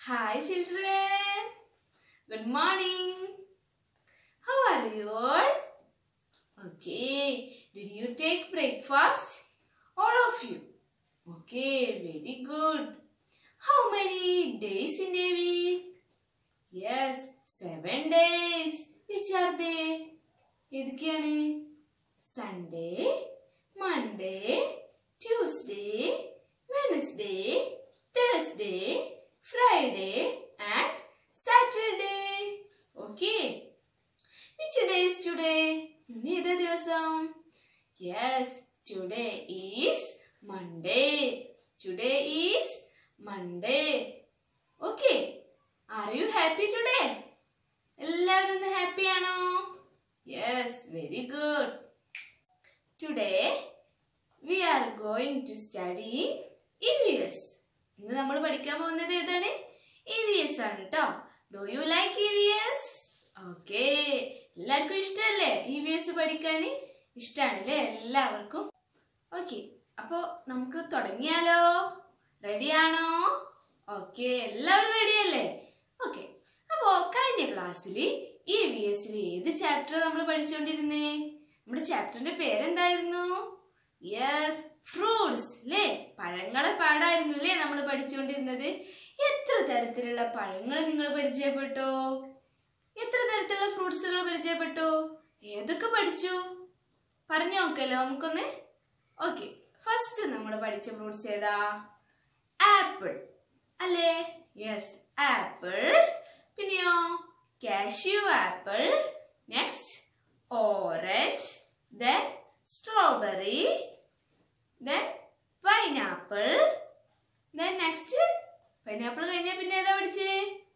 Hi, children. Good morning. How are you all? Okay. Did you take breakfast? All of you. Okay, very good. How many days in a week? Yes, seven days. Which are they? ഏതൊക്കെയാണ് Sunday Monday Tuesday Wednesday Thursday Friday and Saturday okay which days today ഇന്ന് ഏതാ ദിവസം yes today is Monday today is Monday okay are you happy today എല്ലാവരും ഇന്ന് happy ആണോ yes very good today we are going to study E V S ഇന്ന് നമ്മൾ പഠിക്കാൻ പോകുന്നത് ഏതാണ് ഇ വി എസ് ആണ് കേട്ടോ do you like E V S okay എല്ലാവർക്കും ഇഷ്ടമല്ലേ ഇ വി എസ് പഠിക്കാൻ ഇഷ്ടമാണല്ലേ എല്ലാവർക്കും ഓക്കെ അപ്പോ നമുക്ക് തുടങ്ങിയാലോ റെഡിയാണോ ഓക്കെ എല്ലാവരും റെഡിയല്ലേ ഓക്കെ അപ്പോ കഴിഞ്ഞ ക്ലാസ്സിൽ ഇ വി എസിൽ ഏത് ചാപ്റ്റർ നമ്മൾ പഠിച്ചുകൊണ്ടിരുന്നേ നമ്മുടെ ചാപ്റ്ററിന്റെ പേരെന്തായിരുന്നു യെസ് ഫ്രൂട്ട്സ് അല്ലേ പഴങ്ങളെ പാടായിരുന്നു അല്ലേ നമ്മൾ പഠിച്ചുകൊണ്ടിരുന്നത് എത്ര തരത്തിലുള്ള പഴങ്ങൾ നിങ്ങൾ പരിചയപ്പെട്ടോ എത്ര തരത്തിലുള്ള ഫ്രൂട്ട്സുകൾ പരിചയപ്പെട്ടു ഏതൊക്കെ പഠിച്ചു പറഞ്ഞു നോക്കല്ലോ നമുക്കൊന്ന് ഓക്കെ ഫസ്റ്റ് നമ്മൾ പഠിച്ച ഫ്രൂട്ട്സ് ഏതാ ആപ്പിൾ അല്ലേ യെസ് ആപ്പിൾ പിന്നെയോ cashew apple next orange then strawberry then pineapple then next pineapple കഴിഞ്ഞാൽ പിന്നെ ഏതാ പഠിച്ചേ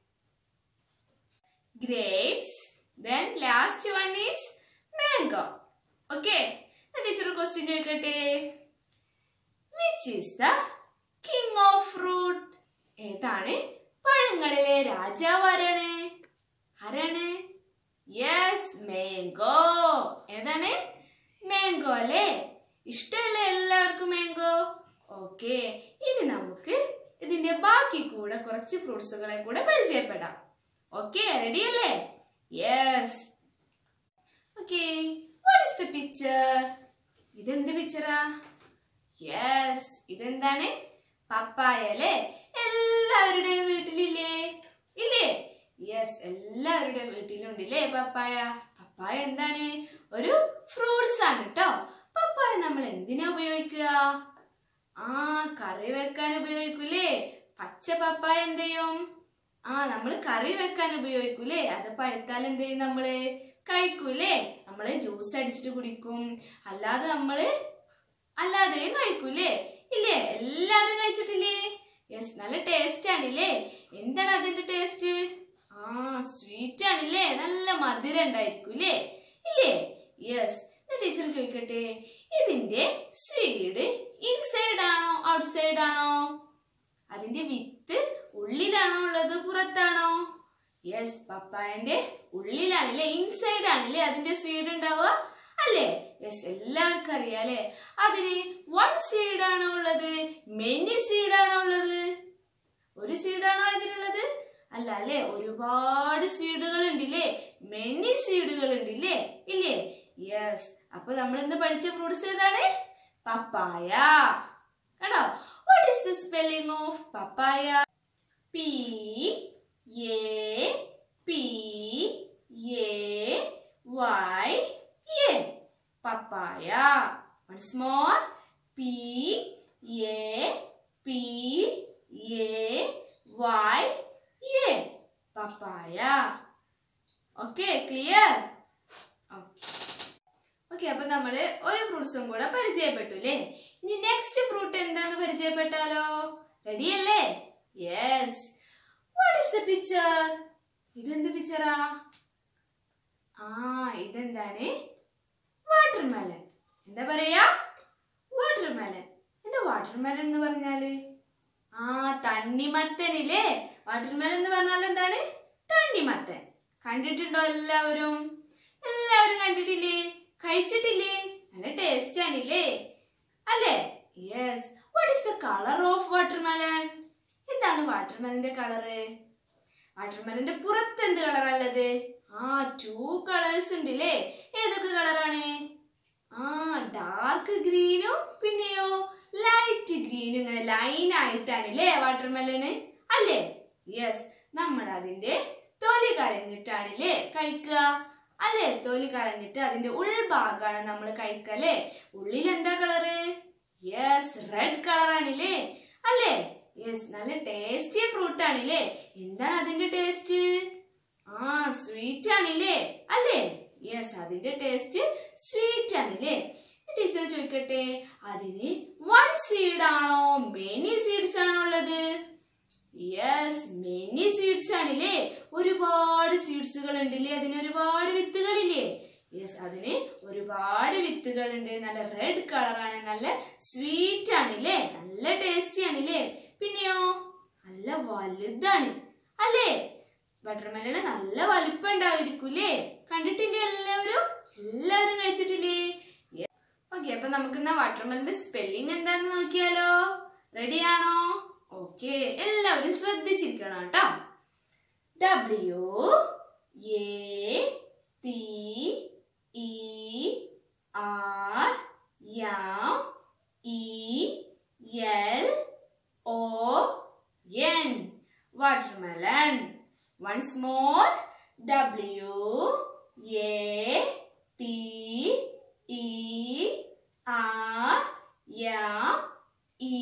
grapes then last one is mango okay teacher question ചോദിക്കട്ടെ which is the king of fruit ഏതാണ് പഴങ്ങളിലെ രാജാവ് ആരാണ് ആരാണ് യെസ് മാംഗോ ഏതാണ് മാംഗോ അല്ലേ ഇഷ്ടമല്ലേ എല്ലാവർക്കും മാംഗോ ഓക്കെ ഇനി നമുക്ക് ഇതിന്റെ ബാക്കി കൂടെ കുറച്ച് ഫ്രൂട്ട്സുകളെ കൂടെ പരിചയപ്പെടാം ഓക്കെ റെഡി അല്ലേ yes okay what is the picture ഇതെന്ത് പിക്ചറാ യെസ് ഇതെന്താണ് പപ്പായ അല്ലേ എല്ലാവരുടെയും വീട്ടിലില്ലേ ഇല്ലേ യെസ് എല്ലാവരുടെയും വീട്ടിലുണ്ടല്ലേ പപ്പായ പപ്പായ എന്താണ് ഒരു ഫ്രൂട്ട്സ് ആണ് കേട്ടോ പപ്പായ നമ്മൾ എന്തിനാ ഉപയോഗിക്കുക ആ കറി വെക്കാൻ ഉപയോഗിക്കൂലേ പച്ച പപ്പായ എന്ത് ചെയ്യും ആ നമ്മൾ കറി വെക്കാൻ ഉപയോഗിക്കൂലേ അത് പഴുത്താൽ എന്ത് ചെയ്യും നമ്മള് കഴിക്കൂലേ നമ്മള് ജ്യൂസ് അടിച്ചിട്ട് കുടിക്കും അല്ലാതെ നമ്മള് അല്ലാതെയും കഴിക്കൂലേ ഇല്ലേ എല്ലാവരും കഴിച്ചിട്ടില്ലേ യെസ് നല്ല ടേസ്റ്റ് ആണില്ലേ എന്താണ് അതിന്റെ ടേസ്റ്റ് ആ സ്വീറ്റ് ആണില്ലേ നല്ല മധുരം ഉണ്ടായിരിക്കൂലേ ഇല്ലേ യെസ് ടീച്ചർ ചോദിക്കട്ടെ ഇതിന്റെ സ്വീഡ് ഇൻസൈഡ് ആണോ ഔട്ട്സൈഡ് ആണോ അതിന്റെ വിത്ത് ഉള്ളിലാണോ ഉള്ളത് പുറത്താണോ യെസ് പപ്പായന്റെ ഉള്ളിലാണല്ലേ ഇൻസൈഡ് ആണല്ലേ അതിന്റെ സീഡ് ഉണ്ടാവുക അല്ലേ യെസ് എല്ലാവർക്കും അറിയാം അല്ലേ അതിന് വൺ സീഡ് ആണോ ഉള്ളത് മെനി സീഡ് ആണോ ഉള്ളത് ഒരു സീഡാണോ ഇതിനുള്ളത് അല്ല അല്ലേ ഒരുപാട് സീഡുകൾ ഉണ്ടില്ലേ മെനി സീഡുകൾ ഉണ്ടില്ലേ ഇല്ലേ യെസ് അപ്പൊ നമ്മൾ ഇന്ന് പഠിച്ച ഫ്രൂട്ട്സ് ഏതാണ് പപ്പായ കണ്ടോ what is the spelling of papaya P A P A Y A papaya once more p a p a y a papaya okay clear okay അപ്പൊ നമ്മള് ഒരു ഫ്രൂട്ട്സും കൂടെ പരിചയപ്പെട്ടു അല്ലേ ഇനി നെക്സ്റ്റ് ഫ്രൂട്ട് എന്താന്ന് പരിചയപ്പെട്ടാലോ റെഡി അല്ലേ yes what is the picture ഇതെന്ത് പിക്ചറാ ആ ഇതെന്താണ് വാട്ടർമെലൻ എന്താ പറയാ വാട്ടർമെലൻ എന്താ വാട്ടർമെലൻ എന്ന് പറഞ്ഞാല് ആ തണ്ണിമത്തനില്ലേ വാട്ടർമെലൻ എന്ന് പറഞ്ഞാൽ എന്താണ് തണ്ണിമത്തൻ കണ്ടിട്ടുണ്ടോ എല്ലാവരും എല്ലാവരും കണ്ടിട്ടില്ലേ കഴിച്ചിട്ടില്ലേ നല്ല ടേസ്റ്റ് ആണില്ലേ അല്ലേ yes what is the colour of watermelon എന്താണ് വാട്ടർമെലന്റെ കളറ് വാട്ടർമെലന്റെ പുറത്ത് എന്ത് കളറല്ലത് ആ ടു കളേഴ്സ് ഉണ്ട് ല്ലേ ഏതൊക്കെ കളറാണ് ആ ഡാർക്ക് ഗ്രീനും പിന്നെയോ ലൈറ്റ് ഗ്രീനും ഇങ്ങനെ ലൈൻ ആയിട്ടാണ് ല്ലേ വാട്ടർമെലന് അല്ലേ യെസ് നമ്മൾ അതിന്റെ തൊലി കളഞ്ഞിട്ടാണ് ല്ലേ കഴിക്കുക അല്ലേ തൊലി കളഞ്ഞിട്ട് അതിന്റെ ഉൾഭാഗമാണ് നമ്മൾ കഴിക്കുക അല്ലേ ഉള്ളിൽ എന്താ കളറ് യെസ് റെഡ് കളറാണ് ല്ലേ അല്ലേ യെസ് നല്ല ടേസ്റ്റി ഫ്രൂട്ട് ആണ് ല്ലേ എന്താണ് അതിന്റെ ടേസ്റ്റ് ആ സ്വീറ്റ് ആണില്ലേ അല്ലേ യെസ് അതിന്റെ ടേസ്റ്റ് സ്വീറ്റ് ആണില്ലേ ടീച്ചർ ചോദിക്കട്ടെ അതിന് വൺ സീഡ് ആണോ മെനി സീഡ്സ് ആണോ ഉള്ളത് യെസ് മെനി സീഡ്സ് ആണില്ലേ ഒരുപാട് സീഡ്സുകൾ ഉണ്ടല്ലേ അതിന് ഒരുപാട് വിത്തുകളില്ലേ യെസ് അതിന് ഒരുപാട് വിത്തുകൾ ഉണ്ട് നല്ല റെഡ് കളറാണ് നല്ല സ്വീറ്റ് ആണില്ലേ നല്ല ടേസ്റ്റി ആണില്ലേ പിന്നെയോ നല്ല വലുതാണ് അല്ലേ ബട്ടർമെലന് നല്ല വലിപ്പം ഉണ്ടായിരിക്കൂലേ കണ്ടിട്ടില്ലേ എല്ലാവരും എല്ലാവരും കഴിച്ചിട്ടില്ലേ ഓക്കെ അപ്പൊ നമുക്ക് എന്നാ വാട്ടർമെലന്റെ സ്പെല്ലിംഗ് എന്താന്ന് നോക്കിയാലോ റെഡിയാണോ ഓക്കെ എല്ലാവരും ശ്രദ്ധിച്ചിരിക്കണം കേട്ടോ W A T E R M E L O N watermelon. Once more, W A T E R M E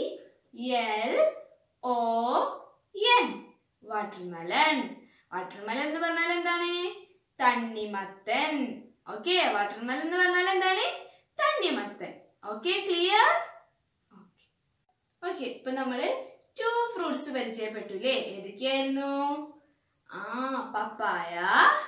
L O N watermelon watermelon എന്ന് പറഞ്ഞാൽ എന്താണ് തണ്ണിമത്തൻ ഓക്കെ വാട്ടർമെലൺ എന്ന് പറഞ്ഞാൽ എന്താണ് തണ്ണിമത്തൻ ഓക്കെ ക്ലിയർ ഓക്കെ ഇപ്പൊ നമ്മള് ടു ഫ്രൂട്ട്സ് പരിചയപ്പെട്ടു അല്ലേ ഏതൊക്കെയായിരുന്നു ആ papaya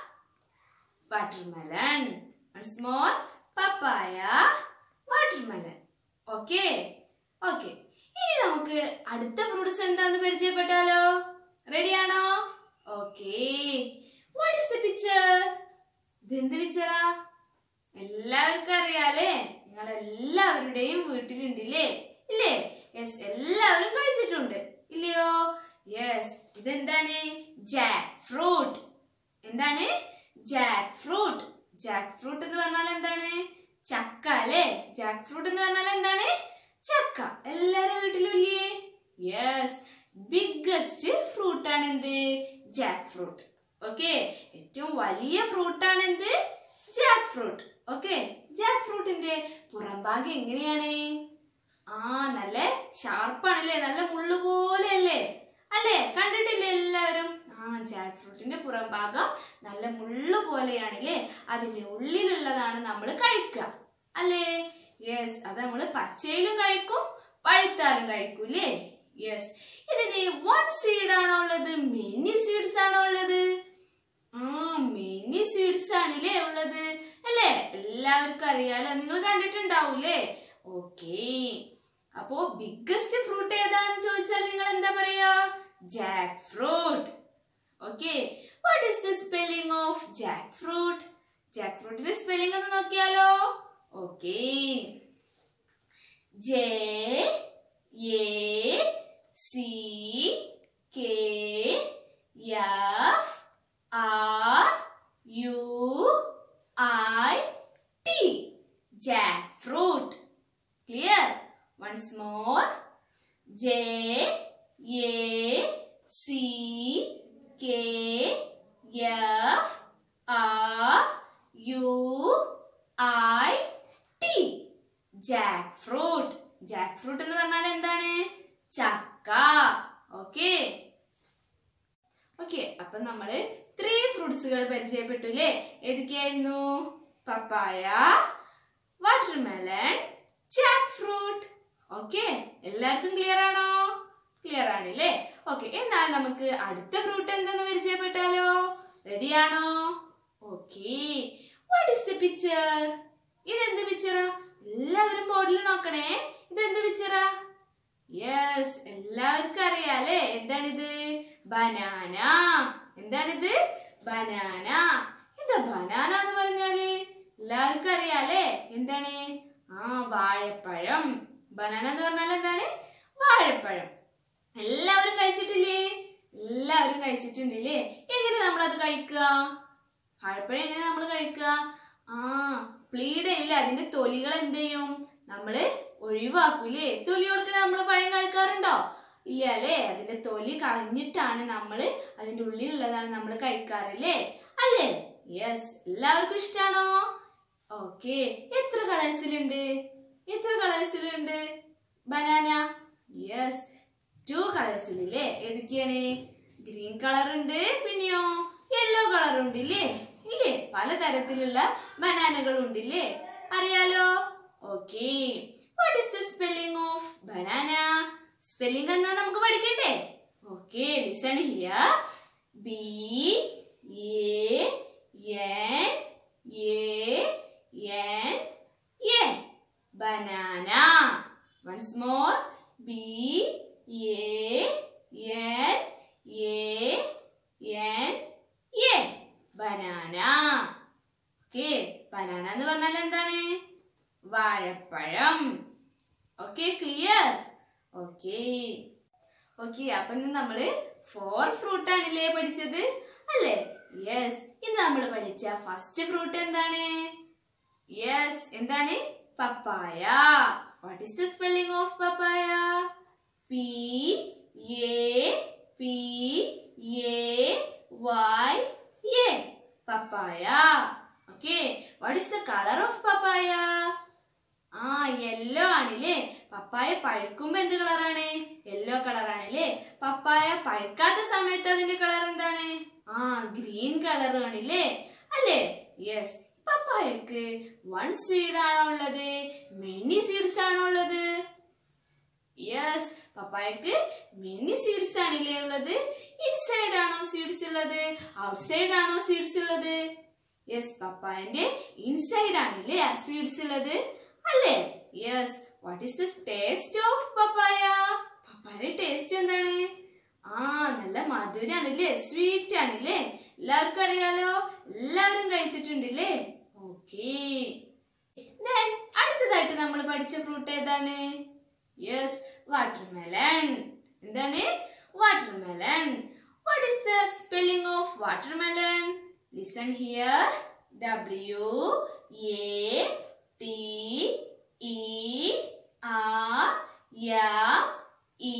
watermelon once more papaya watermelon okay okay ഇനി നമുക്ക് അടുത്ത ഫ്രൂട്ട്സ് എന്താന്ന് പരിചയപ്പെട്ടാലോ റെഡിയാണോ okay what is the picture ഇതെന്ത് പിക്ചറാ എല്ലാവർക്കും അറിയാലേ നിങ്ങൾ എല്ലാവരുടെയും വീട്ടിലുണ്ടില്ലേ ഇല്ലേ യെസ് എല്ലാവരും കഴിച്ചിട്ടുണ്ട് ഇല്ലയോ യെസ് ഇതെന്താണ് ജാക്ക് ഫ്രൂട്ട് എന്താണ് ജാക്ക് ഫ്രൂട്ട് ജാക്ക് ഫ്രൂട്ട് എന്ന് പറഞ്ഞാൽ എന്താണ് ചക്ക അല്ലേ ജാക്ക് ഫ്രൂട്ട് എന്ന് പറഞ്ഞാൽ എന്താണ് ചക്ക എല്ലാരും വീട്ടിലും ഇല്ലേ യെസ് ബിഗ്ഗസ്റ്റ് ഫ്രൂട്ട് ആണ് എന്ത് ജാക്ക് ഫ്രൂട്ട് ഓക്കെ ഏറ്റവും വലിയ ഫ്രൂട്ട് ആണ് എന്ത് ജാക്ക് ഫ്രൂട്ട് ഓക്കെ ജാക്ക് ഫ്രൂട്ടിന്റെ പുറംഭാഗം എങ്ങനെയാണ് ആ നല്ല ഷാർപ്പാണല്ലേ നല്ല മുള്ളു പോലെ അല്ലേ അല്ലേ കണ്ടിട്ടില്ലേ എല്ലാവരും ആ ജാക്ക് ഫ്രൂട്ടിന്റെ പുറം ഭാഗം നല്ല മുള്ളു പോലെയാണല്ലേ അതിന്റെ ഉള്ളിലുള്ളതാണ് നമ്മൾ കഴിക്കുക അല്ലേ യെസ് അത് നമ്മൾ പച്ചയിലും കഴിക്കും പഴുത്താലും കഴിക്കൂലേ യെസ് ഇതിന് വൺ സീഡ് ആണോ ഉള്ളത് മെനി സീഡ്സ് ആണോ ഉള്ളത് ആ മെനി സീഡ്സ് ആണല്ലേ ഉള്ളത് അല്ലേ എല്ലാവർക്കും അറിയാലോ നിങ്ങൾ കണ്ടിട്ടുണ്ടാവൂലേ ഓക്കേ അപ്പോ ബിഗ്ഗസ്റ്റ് ഫ്രൂട്ട് ഏതാണെന്ന് ചോദിച്ചാൽ നിങ്ങൾ എന്താ പറയാ jackfruit okay what is the spelling of jackfruit ജാക്ക് ഫ്രൂട്ടിന്റെ സ്പെല്ലിംഗ് ഒന്ന് നോക്കിയാലോ okay J A C K F R U I T jackfruit clear once more J A C K F R U I T jackfruit jackfruit എന്ന് പറഞ്ഞാൽ എന്താണ് ചക്ക okay okay അപ്പൊ നമ്മള് three ഫ്രൂട്ട്സുകൾ പരിചയപ്പെട്ടു അല്ലേ ഏതൊക്കെയായിരുന്നു papaya watermelon jackfruit okay എല്ലാവർക്കും ക്ലിയർ ആണോ ക്ലിയർ ആണ് അല്ലേ ഓക്കെ എന്നാൽ നമുക്ക് അടുത്ത ഫ്രൂട്ട് എന്തെന്ന് പരിചയപ്പെട്ടാലോ റെഡിയാണോ okay what is the picture ഇതെന്ത് പിക്ചറാ എല്ലാവരും ബോർഡിൽ നോക്കണേ ഇതെന്ത് പിക്ചറാ യെസ് എല്ലാവർക്കും അറിയാലേ എന്താണിത് ബനാന എന്താണിത് ബനാന എന്താ ബനാന എന്ന് പറഞ്ഞാല് എല്ലാവർക്കും അറിയാലേ എന്താണ് ആ വാഴപ്പഴം ബനാന എന്ന് പറഞ്ഞാൽ എന്താണ് വാഴപ്പഴം എല്ലാവരും കഴിച്ചിട്ടില്ലേ എല്ലാവരും കഴിച്ചിട്ടുണ്ടല്ലേ എങ്ങനെ നമ്മളത് കഴിക്കുക വാഴപ്പഴം എങ്ങനെ നമ്മൾ കഴിക്കുക ആ പ്ലീഡയില്ല അതിന്റെ തൊലികൾ എന്ത് ചെയ്യും നമ്മള് ഒഴിവാക്കൂലേ തൊലിയോടൊക്കെ നമ്മൾ പഴം കഴിക്കാറുണ്ടോ ഇല്ല അല്ലേ അതിന്റെ തൊലി കളഞ്ഞിട്ടാണ് നമ്മൾ അതിന്റെ ഉള്ളിലുള്ളതാണ് നമ്മൾ കഴിക്കാറില്ലേ അല്ലേ യെസ് എല്ലാവർക്കും ഇഷ്ടാണോ ഓക്കെ എത്ര കളേഴ്സിലുണ്ട് എത്ര കളേഴ്സിലുണ്ട് ബനാന യെസ് ടു കളേഴ്സിലില്ലേ ഏതൊക്കെയാണ് ഗ്രീൻ കളർ ഉണ്ട് പിന്നെയോ യെല്ലോ കളർ ഉണ്ട് ഇല്ലേ ഇല്ലേ പലതരത്തിലുള്ള ബനാനകൾ ഉണ്ട് ഇല്ലേ അറിയാലോ okay what is the spelling of banana spelling എന്നാ നമുക്ക് പഠിക്കണ്ടേ okay listen here B A N A N A banana once more B A N A N A banana okay banana എന്ന് പറഞ്ഞാൽ എന്താണ് വാഴപ്പഴം ഓക്കെ ക്ലിയർ ഓക്കെ ഓക്കെ അപ്പൊ ഇന്ന് നമ്മള് ഫോർ ഫ്രൂട്ട് ആണല്ലേ പഠിച്ചത് അല്ലേ യെസ് ഇന്ന് നമ്മൾ പഠിച്ച ഫസ്റ്റ് ഫ്രൂട്ട് എന്താണ് യെസ് എന്താണ് papaya what is the spelling of papaya P A P A Y A papaya okay what is the colour of papaya ആ യെല്ലോ ആണില്ലേ പപ്പായ പഴുക്കുമ്പോ എന്ത് കളറാണ് യെല്ലോ കളറാണല്ലേ പപ്പായ പഴുക്കാത്ത സമയത്ത് അതിന്റെ കളർ എന്താണ് ആ ഗ്രീൻ കളർ ആണില്ലേ അല്ലേ യെസ് പപ്പായക്ക് വൺ സീഡ് ആണോ ഉള്ളത് മെനി സീഡ്സ് ആണോ ഉള്ളത് യെസ് പപ്പായക്ക് മെനി സീഡ്സ് ആണില്ലേ ഉള്ളത് ഇൻസൈഡ് ആണോ സീഡ്സ് ഉള്ളത് ഔട്ട്സൈഡ് ആണോ സീഡ്സ് ഉള്ളത് യെസ് പപ്പായന്റെ ഇൻസൈഡ് ആണില്ലേ സ്വീറ്റ്സ് ഉള്ളത് അല്ലേ yes what is the taste of papaya papaya taste എന്താണ് ആ നല്ല മധുരാണല്ലേ സ്വീറ്റ് ആണല്ലേ എല്ലാവർക്കും അറിയാലോ എല്ലാവരും കഴിച്ചിട്ടുണ്ടല്ലേ ഓക്കേ Then അടുത്തതായിട്ട് നമ്മൾ പഠിച്ച ഫ്രൂട്ട് ഏതാണ് യെസ് വാട്ടർമെലൺ എന്താണ് watermelon what is the spelling of watermelon listen here W A T E R M E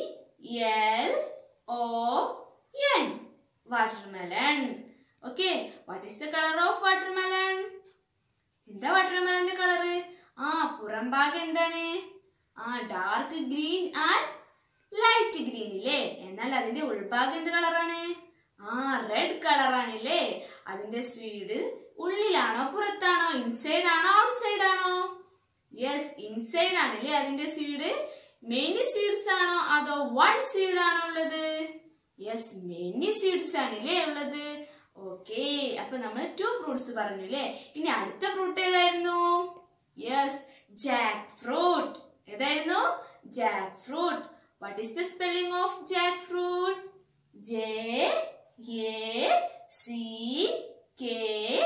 L O N watermelon okay what is the colour of watermelon എന്താ വാട്ടർമെലന്റെ colour ആ പുറം ഭാഗം എന്താണ് ആ dark green and light green ഇല്ലേ എന്നാൽ അതിന്റെ ഉൾഭാഗം എന്ത് കളറാണ് ആ റെഡ് കളറാണില്ലേ അതിന്റെ സ്വീഡ് ഉള്ളിലാണോ പുറത്താണോ ഇൻസൈഡ് ആണോ ഔട്ട്സൈഡ് ആണോ യെസ് ഇൻസൈഡ് ആണല്ലേ അതിന്റെ സ്വീഡ് മെനി സ്വീഡ്സ് ആണോ അതോ വൺ സീഡ് ആണോ ഉള്ളത് യെസ് മെനി സ്വീഡ്സ് ആണല്ലേ ഉള്ളത് ഓക്കെ അപ്പൊ നമ്മൾ ടു ഫ്രൂട്ട്സ് പറഞ്ഞില്ലേ ഇനി അടുത്ത ഫ്രൂട്ട് ഏതായിരുന്നു യെസ് ജാക്ക് ഫ്രൂട്ട് ഏതായിരുന്നു jackfruit what is the spelling of jackfruit J A C K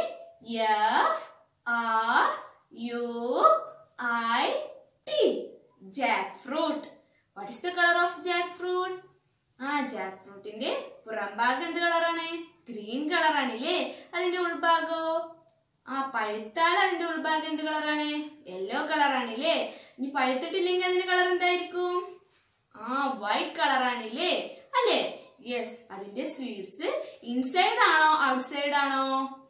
F R U I T jackfruit what is the colour of jackfruit ആ ജാക്ക് ഫ്രൂട്ടിന്റെ പുറംഭാഗം എന്ത് കളറാണ് green കളറാണ് ഇല്ലേ അതിന്റെ ഉൾഭാഗോ ആ പഴുത്താൽ അതിന്റെ ഉൾഭാഗം എന്ത് കളറാണ് യെല്ലോ കളറാണ് ഇല്ലേ ഇനി പഴുത്തിട്ടില്ലെങ്കിൽ അതിന്റെ കളർ എന്തായിരിക്കും ആ വൈറ്റ് കളറാണ് ഇല്ലേ അല്ലേ യെസ് അതിന്റെ സ്വീറ്റ്സ് ഇൻസൈഡ് ആണോ ഔട്ട്സൈഡ് ആണോ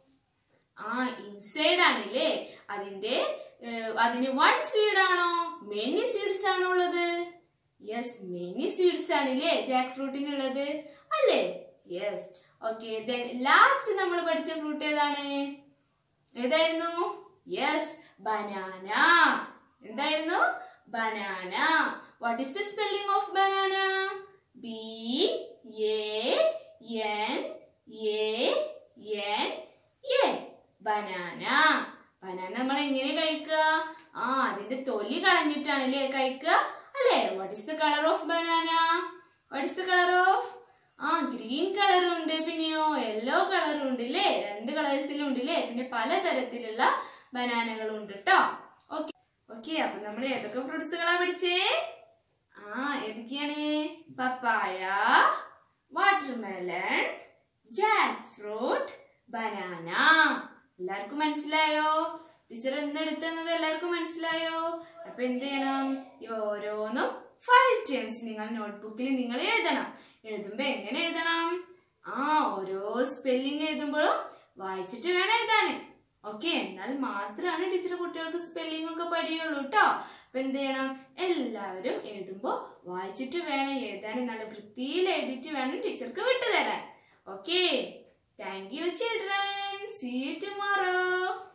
ആ ഇൻസൈഡ് ആണല്ലേ അതിന്റെ ഏഹ്, അതിന് വൺ സ്വീഡ് ആണോ മെനി സ്വീഡ്സ് ആണോ ഉള്ളത് യെസ് മെനി സ്വീഡ്സ് ആണല്ലേ ജാക്ക് ഫ്രൂട്ടിനുള്ളത് അല്ലേ യെസ് ഓക്കെ ലാസ്റ്റ് നമ്മൾ പഠിച്ച ഫ്രൂട്ട് ഏതാണ് ഏതായിരുന്നു യെസ് ബനാന എന്തായിരുന്നു banana what is the spelling of banana B A N A N A banana banana നമ്മൾ എങ്ങനെ കഴിക്കുക ആ അതിന്റെ തൊലി കളഞ്ഞിട്ടാണല്ലേ കഴിക്കുക അല്ലേ what is the colour of banana what is the colour of ആ ഗ്രീൻ കളറും ഉണ്ട് പിന്നെയോ യെല്ലോ കളറും ഉണ്ട് ഇല്ലേ രണ്ട് കളേഴ്സിലും ഉണ്ട് ഇല്ലേ പിന്നെ പലതരത്തിലുള്ള ബനാനകളും ഉണ്ട് കേട്ടോ ഓക്കെ ഓക്കെ അപ്പൊ നമ്മൾ ഏതൊക്കെ ഫ്രൂട്ട്സുകളാ പഠിച്ചേ ആ ഏതൊക്കെയാണ് papaya watermelon jackfruit banana എല്ലാവർക്കും മനസ്സിലായോ ടീച്ചർ എന്തെടുത്തെന്നത് എല്ലാവർക്കും മനസ്സിലായോ അപ്പൊ എന്ത് ചെയ്യണം ഇവ ഓരോന്നും ഫൈവ് ടൈംസ് നിങ്ങൾ നോട്ട്ബുക്കിൽ നിങ്ങൾ എഴുതണം എഴുതുമ്പോ എങ്ങനെ എഴുതണം ആ ഓരോ സ്പെല്ലിംഗ് എഴുതുമ്പോഴും വായിച്ചിട്ട് വേണം എഴുതാന് ഓക്കെ എന്നാൽ മാത്രമാണ് ടീച്ചർ കുട്ടികൾക്ക് സ്പെല്ലിംഗ് ഒക്കെ പഠിയുള്ളൂ കേട്ടോ അപ്പൊ എന്ത് ചെയ്യണം എല്ലാവരും എഴുതുമ്പോ വായിച്ചിട്ട് വേണം എഴുതാൻ നല്ല വൃത്തിയിൽ എഴുതിയിട്ട് വേണം ടീച്ചർക്ക് വിട്ടുതരാൻ okay thank you children see tomorrow